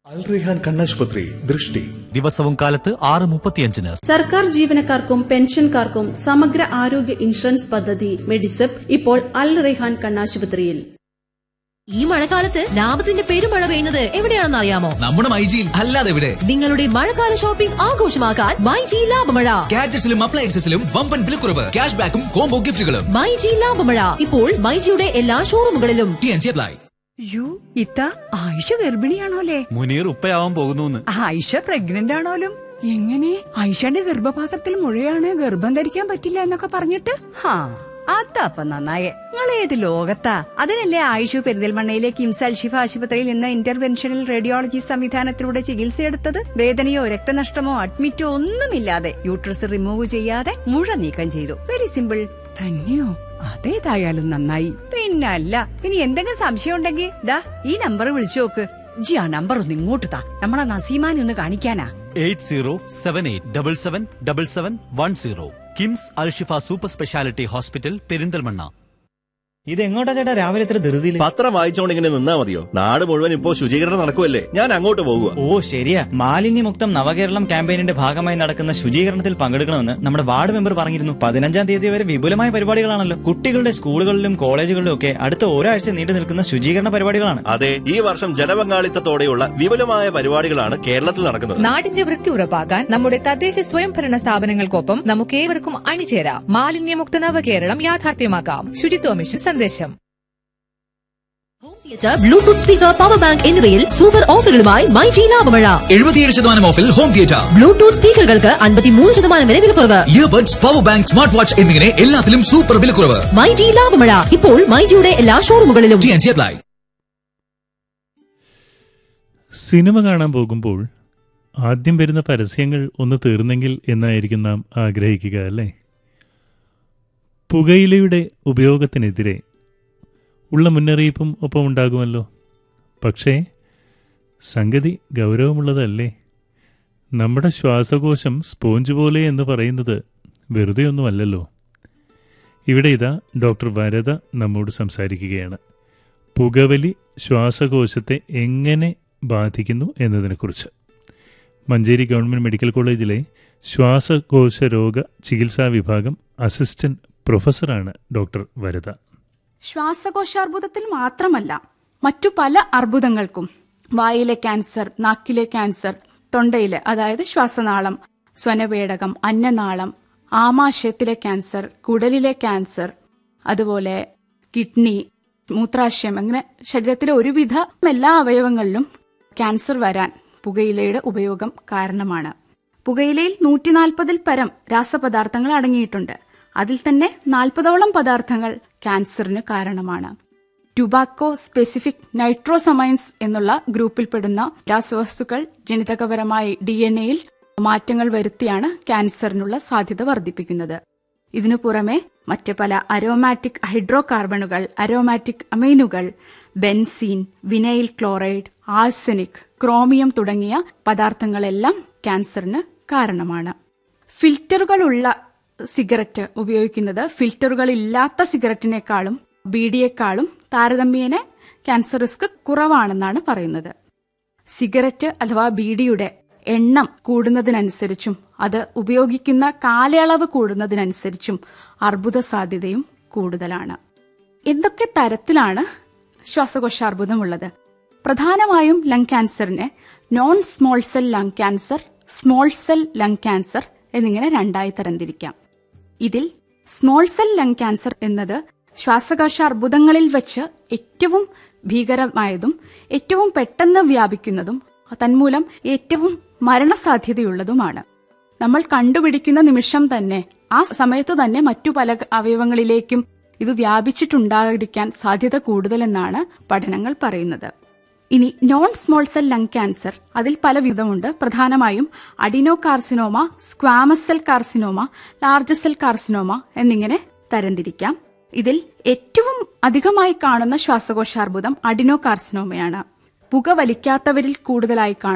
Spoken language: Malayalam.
അൽ റെഹാൻ കണ്ണാശുപത്രി ദൃഷ്ടി ദിവസവും കാലത്ത് ആറ് മുപ്പത്തിയഞ്ചിന് സർക്കാർ ജീവനക്കാർക്കും പെൻഷൻകാർക്കും സമഗ്ര ആരോഗ്യ ഇൻഷുറൻസ് പദ്ധതി മെഡിസെപ്പ് ഇപ്പോൾ അൽ റെഹാൻ കണ്ണാശുപത്രിയിൽ ഈ മഴക്കാലത്ത് ലാഭത്തിന്റെ പെരുമഴ പെയ്യുന്നത് എവിടെയാണെന്ന് അറിയാമോ നമ്മുടെ മൈജിയിൽ അല്ലാതെ ഇവിടെ നിങ്ങളുടെ മഴക്കാല ഷോപ്പിംഗ് ആഘോഷമാക്കാൻ മൈജി ലാഭമഴ ഗാഡ്ജറ്റ്സിലും അപ്ലയൻസസിലും വമ്പൻ വിലക്കുറവ് ക്യാഷ് ബാക്കും കോംബോ ഗിഫ്റ്റുകളും മൈജി ലാഭമഴ ഇപ്പോൾ മൈജിയുടെ എല്ലാ ഷോറൂമുകളിലും ടി എൻ സി അപ്ലൈ യു ഇത്ത ആയിഷ ഗർഭിണിയാണോലേ മുനീർ ഉപ്പയാവാൻ പോകുന്നു ആയിഷ പ്രഗ്നന്റ് ആണോലും എങ്ങനെ ആയിഷയുടെ ഗർഭപാത്രത്തിൽ മുഴയാണ് ഗർഭം ധരിക്കാൻ പറ്റില്ല എന്നൊക്കെ പറഞ്ഞിട്ട് ഹാ അതപ്പ നന്നായേ നിങ്ങൾ ഏത് ലോകത്താ അതിനല്ലേ ആയിഷു പെരിന്തൽമണ്ണയിലെ കിംസ് അൽഷിഫ ആശുപത്രിയിൽ നിന്ന് ഇന്റർവെൻഷണൽ റേഡിയോളജി സംവിധാനത്തിലൂടെ ചികിത്സയെടുത്തത് വേദനയോ രക്തനഷ്ടമോ അഡ്മിറ്റോ ഒന്നുമില്ലാതെ യൂട്രസ് റിമൂവ് ചെയ്യാതെ മുഴ നീക്കം ചെയ്തു വെരി സിമ്പിൾ തന്നെയോ അതേതായാലും നന്നായി പിന്നല്ല ഇനി എന്തെങ്കിലും സംശയം ഉണ്ടെങ്കിൽ ദാ ഈ നമ്പർ വിളിച്ചു നോക്ക് ജി ആ നമ്പർ ഒന്ന് ഇങ്ങോട്ട് താ നമ്മളെ നസീമാനെ ഒന്ന് കാണിക്കാനാ eight zero seven eight double seven double seven one zero KIMS Alshifa super speciality hospital Perinthalmanna ഇത് എങ്ങോട്ടാ ചേട്ടാ രാവിലെ ഇത്ര ധൃതിയിൽ പത്രം വായിച്ചോണ്ട് ഇങ്ങനെ നിന്നാ മതിയോ നാട് മുഴുവൻ ഇപ്പോ ശുചീകരണം നടക്കുമല്ലേ ഞാൻ അങ്ങോട്ട് പോകുക ഓ ശരിയാ മാലിന്യമുക്തം നവകേരളം ക്യാമ്പയിനിന്റെ ഭാഗമായി നടക്കുന്ന ശുചീകരണത്തിൽ പങ്കെടുക്കണമെന്ന് നമ്മുടെ വാർഡ് മെമ്പർ പറഞ്ഞിരുന്നു പതിനഞ്ചാം തീയതി വരെ വിപുലമായ പരിപാടികളാണല്ലോ കുട്ടികളുടെ സ്കൂളുകളിലും കോളേജുകളിലും ഒക്കെ അടുത്ത ഒരാഴ്ച നീണ്ടു നിൽക്കുന്ന ശുചീകരണ പരിപാടികളാണ് അതെ ഈ വർഷം ജനപങ്കാളിത്തത്തോടെയുള്ള വിപുലമായ പരിപാടികളാണ് കേരളത്തിൽ നടക്കുന്നത് നാടിന്റെ വൃത്തി ഉറപ്പാക്കാൻ നമ്മുടെ തദ്ദേശ സ്വയംഭരണ സ്ഥാപനങ്ങൾക്കൊപ്പം നമുക്കേവർക്കും അണിചേരാം മാലിന്യമുക്ത നവകേരളം യാഥാർത്ഥ്യമാക്കാം ശുചിത്വ മിഷൻ സന്ദേശം ബ്ലൂടൂത്ത് സ്പീക്കർ പവർ ബാങ്ക് എന്നിവയിൽ സൂപ്പർ ഓഫറുകളുമായി മൈജി ലാഭമഴ എഴുപത്തിയേഴ് ശതമാനം ഓഫിൽ ഹോം തിയേറ്റർ ബ്ലൂടൂത്ത് സ്പീക്കറുകൾക്ക് അൻപത്തിമൂന്ന് ശതമാനം വരെ വിലക്കുറവ് earbuds power bank smart watch എന്നിങ്ങനെ എല്ലാത്തിലും സൂപ്പർ വിലക്കുറവ് മൈജി ലാഭമഴ ഇപ്പോൾ മൈജിയുടെ എല്ലാ ഷോറൂമുകളിലും T N C apply cinema കാണാൻ പോകുമ്പോൾ ആദ്യം വരുന്ന പരസ്യങ്ങൾ ഒന്ന് തീർന്നെങ്കിൽ എന്നായിരിക്കും നാം ആഗ്രഹിക്കുക അല്ലേ പുകയിലയുടെ ഉപയോഗത്തിനെതിരെ ഉള്ള മുന്നറിയിപ്പും ഒപ്പം ഉണ്ടാകുമല്ലോ പക്ഷേ സംഗതി ഗൗരവമുള്ളതല്ലേ നമ്മുടെ ശ്വാസകോശം സ്പോഞ്ച് പോലെ എന്ന് പറയുന്നത് വെറുതെ ഒന്നുമല്ലല്ലോ ഇവിടെ ഇതാ ഡോക്ടർ വരദ നമ്മോട് സംസാരിക്കുകയാണ് പുകവലി ശ്വാസകോശത്തെ എങ്ങനെ ബാധിക്കുന്നു എന്നതിനെക്കുറിച്ച് മഞ്ചേരി ഗവൺമെൻറ് മെഡിക്കൽ കോളേജിലെ ശ്വാസകോശ രോഗ ചികിത്സാ വിഭാഗം അസിസ്റ്റന്റ് പ്രൊഫസറാണ് ഡോക്ടർ വരദ ശ്വാസകോശാർബുദത്തിൽ മാത്രമല്ല മറ്റു പല അർബുദങ്ങൾക്കും വായിലെ ക്യാൻസർ നാക്കിലെ ക്യാൻസർ തൊണ്ടയിലെ അതായത് ശ്വാസനാളം സ്വനപേടകം അന്നനാളം ആമാശയത്തിലെ ക്യാൻസർ കുടലിലെ ക്യാൻസർ അതുപോലെ കിഡ്നി മൂത്രാശയം അങ്ങനെ ശരീരത്തിലെ ഒരുവിധ എല്ലാ അവയവങ്ങളിലും ക്യാൻസർ വരാൻ പുകയിലയുടെ ഉപയോഗം കാരണമാണ് പുകയിലയിൽ നൂറ്റി നാൽപ്പതിൽ പരം രാസപദാർത്ഥങ്ങൾ അടങ്ങിയിട്ടുണ്ട് അതിൽ തന്നെ നാൽപ്പതോളം പദാർത്ഥങ്ങൾ ക്യാൻസറിന് കാരണമാണ് ടുബാക്കോ സ്പെസിഫിക് നൈട്രോസമൈൻസ് എന്നുള്ള ഗ്രൂപ്പിൽപ്പെടുന്ന രാസവസ്തുക്കൾ ജനിതകപരമായി ഡി എൻ എയിൽ മാറ്റങ്ങൾ വരുത്തിയാണ് ക്യാൻസറിനുള്ള സാധ്യത വർദ്ധിപ്പിക്കുന്നത് ഇതിനു പുറമെ മറ്റ് പല അരോമാറ്റിക് ഹൈഡ്രോ കാർബണുകൾ അരോമാറ്റിക് അമൈനുകൾ benzene vinyl chloride arsenic chromium തുടങ്ങിയ പദാർത്ഥങ്ങളെല്ലാം ക്യാൻസറിന് കാരണമാണ് ഫിൽറ്ററുകളുള്ള സിഗരറ്റ് ഉപയോഗിക്കുന്നത് ഫിൽറ്ററുകൾ ഇല്ലാത്ത സിഗരറ്റിനേക്കാളും ബീഡിയേക്കാളും താരതമ്യേന ക്യാൻസർ റിസ്ക് കുറവാണെന്നാണ് പറയുന്നത് സിഗരറ്റ് അഥവാ ബീഡിയുടെ എണ്ണം കൂടുന്നതിനനുസരിച്ചും അത് ഉപയോഗിക്കുന്ന കാലയളവ് കൂടുന്നതിനനുസരിച്ചും അർബുദ സാധ്യതയും കൂടുതലാണ് എന്തൊക്കെ തരത്തിലാണ് ശ്വാസകോശാർബുദമുള്ളത് പ്രധാനമായും ലങ് ക്യാൻസറിനെ non small cell lung cancer small cell lung cancer എന്നിങ്ങനെ രണ്ടായി തരംതിരിക്കാം ഇതിൽ സ്മോൾ സെൽ ലങ് ക്യാൻസർ എന്നത് ശ്വാസകോശ അർബുദങ്ങളിൽ വെച്ച് ഏറ്റവും ഭീകരമായതും ഏറ്റവും പെട്ടെന്ന് വ്യാപിക്കുന്നതും തന്മൂലം ഏറ്റവും മരണസാധ്യതയുള്ളതുമാണ് നമ്മൾ കണ്ടുപിടിക്കുന്ന നിമിഷം തന്നെ ആ സമയത്ത് തന്നെ മറ്റു പല അവയവങ്ങളിലേക്കും ഇത് വ്യാപിച്ചിട്ടുണ്ടായിരിക്കാൻ സാധ്യത കൂടുതലെന്നാണ് പഠനങ്ങൾ പറയുന്നത് ഇനി non small cell lung cancer അതിൽ പല വിധമുണ്ട് പ്രധാനമായും adenocarcinoma squamous cell carcinoma large cell carcinoma എന്നിങ്ങനെ തരംതിരിക്കാം ഇതിൽ ഏറ്റവും അധികമായി കാണുന്ന ശ്വാസകോശാർബുദം അഡിനോ കാർസിനോമയാണ് പുക വലിക്കാത്തവരിൽ കൂടുതലായി കാണും